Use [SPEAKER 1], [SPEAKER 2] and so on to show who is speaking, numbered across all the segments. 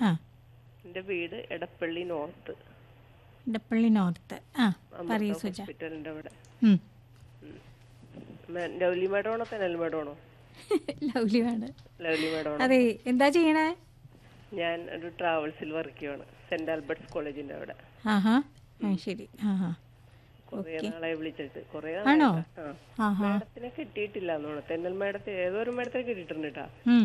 [SPEAKER 1] ആ
[SPEAKER 2] എൻ്റെ വീട് എടപ്പള്ളി നോർത്ത്
[SPEAKER 1] ഇടപ്പള്ളി നോർത്ത് ആ പറയൂ സുജ
[SPEAKER 2] ഹോസ്പിറ്റലിൻ്റെ അവിടെ
[SPEAKER 1] ഉം.
[SPEAKER 2] മേ- ലവ്ലി മേഡമാണോ തെനൽ മേഡമാണോ
[SPEAKER 1] ലവ്ലി ആണ്
[SPEAKER 2] ലവ്ലി മേഡമാണോ
[SPEAKER 1] അതെ എന്താ ചെയ്യണേ
[SPEAKER 2] ഞാൻ ഒരു ട്രാവൽസിൽ വർക്ക് ചെയ്യുവാണ് സെന്റ് ആൽബർട്ട്സ് കോളേജിന്റെ അവിടെ
[SPEAKER 1] ആഹാ ആ ശരി ആഹാ
[SPEAKER 2] കുറേ നാളെ വിളിച്ചിട്ട് കുറേ
[SPEAKER 1] ആണോ
[SPEAKER 2] ആ
[SPEAKER 1] ആഹാ
[SPEAKER 2] മേഡത്തിനെ കിട്ടിയിട്ടില്ല എന്നോട് തെന്നൽ മേഡത്തെ ഏതോ ഒരു മേഡത്തിനെ കിട്ടിയിട്ടുണ്ട് കേട്ടാ
[SPEAKER 1] ഉം.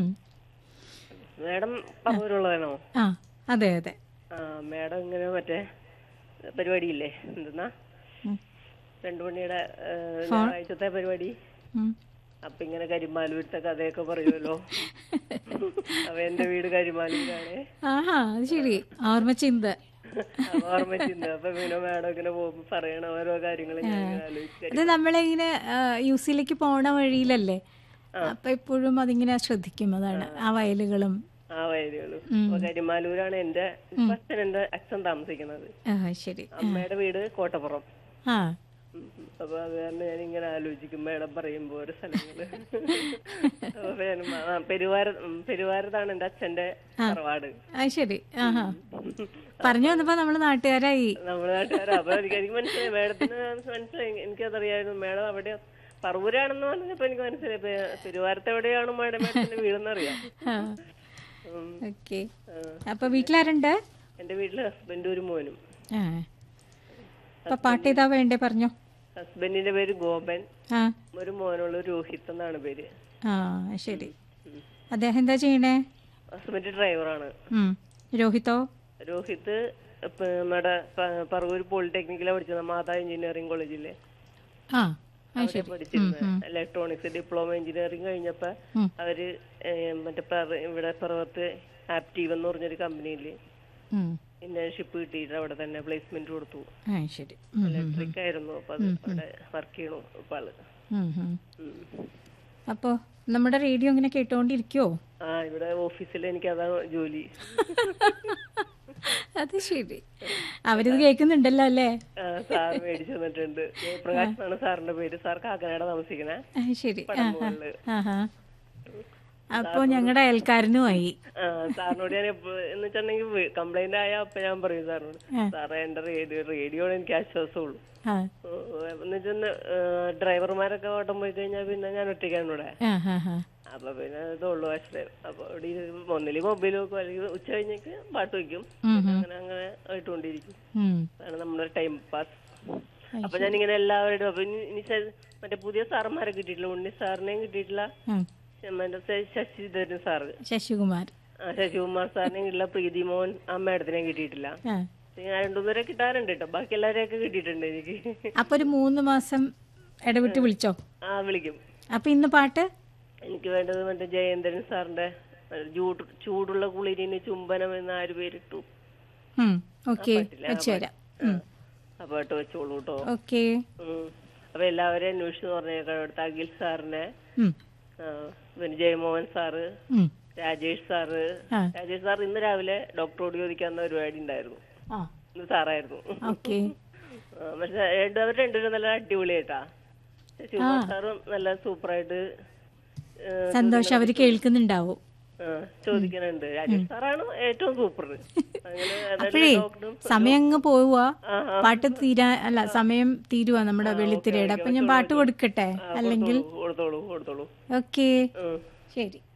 [SPEAKER 2] മേഡം പറവൂരുള്ളതാണോ
[SPEAKER 1] ആ അതെ അതെ
[SPEAKER 2] ആ മേഡം ഇങ്ങനെ മറ്റേ പരിപാടിയില്ലേ എന്തെന്നാ
[SPEAKER 1] ഉം.
[SPEAKER 2] രണ്ടു മണിയുടെ ഏ, ഞായറാഴ്ചത്തെ പരിപാടി
[SPEAKER 1] ഉം.
[SPEAKER 2] അപ്പൊ ഇങ്ങനെ കരിമാലൂരത്തെ കഥയൊക്കെ പറയുമല്ലോ അപ്പൊ എന്റെ വീട് കരിമാലൂരാണ്
[SPEAKER 1] ആഹാ അത് ശരി ഓർമ്മച്ചിന്ത
[SPEAKER 2] അപ്പൊ ഓർമ്മിച്ചിട്ടുണ്ട് അപ്പൊ പിന്നെ മേഡം ഇങ്ങനെ പോകുമ്പോ പറയണ ഓരോ കാര്യങ്ങൾ ഞാൻ ഇങ്ങനെ ആലോചിച്ചു
[SPEAKER 1] ഇത് നമ്മളിങ്ങനെ യു സിയിലേക്ക് പോണ വഴിയിലല്ലേ അപ്പൊ എപ്പോഴും അതിങ്ങനെ ശ്രദ്ധിക്കും അതാണ് ആ വയലുകളും
[SPEAKER 2] ആ വയലുകളും അപ്പൊ കരിമാലൂരാണ് എന്റെ ഇപ്പൊ അച്ഛൻ എന്റെ അച്ഛൻ താമസിക്കുന്നത്
[SPEAKER 1] ആ ശരി
[SPEAKER 2] അമ്മയുടെ വീട് കോട്ടപ്പുറം
[SPEAKER 1] ആ
[SPEAKER 2] ഉം. അപ്പൊ അത് കാരണം ഞാൻ ഇങ്ങനെ ആലോചിക്കും മേഡം പറയുമ്പോ ഓരോ സ്ഥലങ്ങള് അപ്പൊ ഞാൻ മ- ആ, പെരുവാര ഉം, പെരുവാരത്താണ് എന്റെ അച്ഛന്റെ തറവാട്
[SPEAKER 1] ആ ശരി ആഹാ പറഞ്ഞു വന്നപ്പോ നമ്മള് നാട്ടുകാരായി
[SPEAKER 2] നമ്മുടെ നാട്ടുകാരാ അപ്പൊ എനിക്ക് എനിക്ക് മനസ്സിലായി മേഡത്തിന് മനസ്സിലായി എനിക്കതറിയായിരുന്നു മേഡം അവിടെ പറവൂരാണെന്ന് പറഞ്ഞപ്പോ എനിക്ക് മനസ്സിലായി പെ- പെരുവാരത്ത് എവിടെയാണ് മേഡം മേഡത്തിന്റെ വീടെന്ന് അറിയാം
[SPEAKER 1] ആ
[SPEAKER 2] ഉം.
[SPEAKER 1] ഓക്കെ അപ്പൊ വീട്ടിലാരുണ്ട്
[SPEAKER 2] എന്റെ വീട്ടില് ഹസ്ബൻഡും ഒരു മോനും
[SPEAKER 1] ആ അപ്പൊ പാട്ട് ഏതാ വേണ്ടേ പറഞ്ഞോ
[SPEAKER 2] ഹസ്ബൻഡിന്റെ പേര് ഗോപൻ
[SPEAKER 1] ആ
[SPEAKER 2] ഒരു മോനുള്ള രോഹിത് എന്നാണ് പേര്
[SPEAKER 1] ആ ശരി അദ്ദേഹം എന്താ ചെയ്യണേ
[SPEAKER 2] ഹസ്ബൻഡ് ഡ്രൈവറാണ്
[SPEAKER 1] ഉം. രോഹിതോ
[SPEAKER 2] രോഹിത് ഇപ്പൊ നമ്മുടെ പ- പറവൂർ പോളിടെക്നിക്കിലാണ് പഠിച്ചത് മാതാ എഞ്ചിനീയറിംഗ് കോളേജില്
[SPEAKER 1] ആ ആ ശരി
[SPEAKER 2] പഠിച്ചിരുന്നത് ഇലക്ട്രോണിക്സ് ഡിപ്ലോമ എഞ്ചിനീയറിംഗ് കഴിഞ്ഞപ്പോ
[SPEAKER 1] ഉം.
[SPEAKER 2] അവര് ഏഹ്, മറ്റേ പറ- ഇവിടെ പിറവത്ത് ആപ്റ്റീവ് എന്ന് പറഞ്ഞൊരു കമ്പനിയില്
[SPEAKER 1] ഉം.
[SPEAKER 2] ഇന്റേൺഷിപ്പ് കിട്ടിയിട്ട് അവിടെ തന്നെ പ്ലേസ്മെന്റ് കൊടുത്തു
[SPEAKER 1] ആ ശരി ഉം, ഉം,
[SPEAKER 2] ഇലക്ട്രിക് ആയിരുന്നു അപ്പൊ അത് അവിടെ വർക്ക് ചെയ്യണു ഇപ്പൊ ആള്
[SPEAKER 1] ഉം, ഉം.
[SPEAKER 2] ഉം.
[SPEAKER 1] അപ്പോ നമ്മുടെ റേഡിയോ ഇങ്ങനെ കേട്ടോണ്ടിരിക്കുവോ
[SPEAKER 2] ആ ഇവിടെ ഓഫീസിൽ എനിക്ക് അതാണ് ജോലി
[SPEAKER 1] അത് ശരി അവരിത് കേൾക്കുന്നുണ്ടല്ലോ അല്ലേ
[SPEAKER 2] ആ, സാർ മേടിച്ചു തന്നിട്ടുണ്ട് ജയപ്രകാശ് എന്നാണ് സാറിന്റെ പേര് സാർ കാക്കനാട് താമസിക്കണേ
[SPEAKER 1] ആ ശരി ആ
[SPEAKER 2] മുകളില്
[SPEAKER 1] ആഹാ അപ്പോ ഞങ്ങളുടെ അയൽക്കാരനുമായി
[SPEAKER 2] ആ, സാറിനോട് ഞാൻ എപ്പോ- എന്ന് വെച്ചിട്ടുണ്ടെങ്കിൽ കംപ്ലൈന്റ് ആയ അപ്പൊ ഞാൻ പറയും സാറിനോട് സാറേ എന്റെ റേഡിയോ റേഡിയോ എനിക്ക് ആശ്വാസമുള്ളൂ
[SPEAKER 1] ആ
[SPEAKER 2] എന്ന് വെച്ചാൽ ഡ്രൈവർമാരൊക്കെ ഓട്ടം പോയി കഴിഞ്ഞാൽ പിന്നെ ഞാൻ ഒറ്റയ്ക്കാണ് ഇവിടെ
[SPEAKER 1] ആ ഹാ ഹാ
[SPEAKER 2] അപ്പൊ പിന്നെ ഇതുള്ളൂ ആശ്രയം അപ്പൊ ഇവിടെ ഇരുന്ന് ഒന്നില് മൊബൈൽ വെക്കും അല്ലെങ്കിൽ ഉച്ച കഴിഞ്ഞേക്ക് പാട്ട് വെക്കും അങ്ങനെ അങ്ങനെ ആയിട്ടുകൊണ്ടിരിക്കും
[SPEAKER 1] ഉം.
[SPEAKER 2] അതാണ് നമ്മുടെ ടൈം പാസ് അപ്പൊ ഞാൻ ഇങ്ങനെ എല്ലാവരോടും അപ്പൊ ഇനി ഇനി ശ- മറ്റേ പുതിയ സാറന്മാരെ കിട്ടിയിട്ടില്ല ഉണ്ണി സാറിനെയും കിട്ടിയിട്ടില്ല
[SPEAKER 1] ഉം.
[SPEAKER 2] മറ്റേ ശ- ശശിധരൻ സാറ്
[SPEAKER 1] ശശികുമാർ
[SPEAKER 2] ആ, ശശികുമാർ സാറിനെയും കിട്ടില്ല പ്രീതി മോഹൻ ആ മാഡത്തിനെയും കിട്ടിയിട്ടില്ല
[SPEAKER 1] ആ
[SPEAKER 2] ഞാൻ രണ്ടുപേരെ കിട്ടാറുണ്ട് കേട്ടോ ബാക്കി എല്ലാവരെയൊക്കെ കിട്ടിയിട്ടുണ്ട് എനിക്ക്
[SPEAKER 1] അപ്പൊ ഒരു മൂന്ന് മാസം ഇടവിട്ട് വിളിച്ചോ
[SPEAKER 2] ആ വിളിക്കും
[SPEAKER 1] അപ്പൊ ഇന്ന് പാട്ട്
[SPEAKER 2] എനിക്ക് വേണ്ടത് മറ്റേ ജയേന്ദ്രൻ സാറിന്റെ ചൂട് ചൂടുള്ള കുളിരിന് ചുംബനം എന്ന് ആര് പേരിട്ടു
[SPEAKER 1] ഓക്കെ വെച്ചുതരാം ഉം.
[SPEAKER 2] ആ പാട്ട് വെച്ചോളൂ കേട്ടോ
[SPEAKER 1] ഓക്കെ
[SPEAKER 2] ഉം. അപ്പൊ എല്ലാവരെയും അന്വേഷിച്ച് പറഞ്ഞേക്കാം ഇവിടുത്തെ അഖിൽ സാറിനെ
[SPEAKER 1] ഉം.
[SPEAKER 2] ആ, പിന്നെ ജയമോഹൻ സാറ്
[SPEAKER 1] ഉം.
[SPEAKER 2] രാജേഷ് സാറ്
[SPEAKER 1] ആ.
[SPEAKER 2] രാജേഷ് സാർ ഇന്ന് രാവിലെ ഡോക്ടറോട് ചോദിക്കാവുന്ന പരിപാടി ഉണ്ടായിരുന്നു
[SPEAKER 1] ആ
[SPEAKER 2] ഇന്ന് സാറായിരുന്നു
[SPEAKER 1] ഓക്കെ
[SPEAKER 2] ആ, പക്ഷെ രണ്ട് അവർ രണ്ടുപേരും നല്ല അടിപൊളിയായിട്ടാ ശിവകുമാർ സാറും നല്ല സൂപ്പറായിട്ട് ഏ,
[SPEAKER 1] സന്തോഷം അവര് കേൾക്കുന്നുണ്ടാവും
[SPEAKER 2] ആ, ചോദിക്കുന്നുണ്ട് രാജേഷ് സാറാണ് ഏറ്റവും സൂപ്പർ അങ്ങനെ
[SPEAKER 1] അപ്പോഴേ
[SPEAKER 2] ഡോക്ടറും
[SPEAKER 1] സമയം അങ്ങ് പോവുക
[SPEAKER 2] ആ,
[SPEAKER 1] പാട്ട് തീരാ അല്ല സമയം തീരുവാ നമ്മുടെ വെള്ളിത്തിരയുടെ അപ്പൊ ഞാൻ പാട്ട് കൊടുക്കട്ടെ അല്ലെങ്കിൽ
[SPEAKER 2] കൊടുത്തോളൂ കൊടുത്തോളൂ
[SPEAKER 1] ഓക്കെ
[SPEAKER 2] ഉം.
[SPEAKER 1] ശരി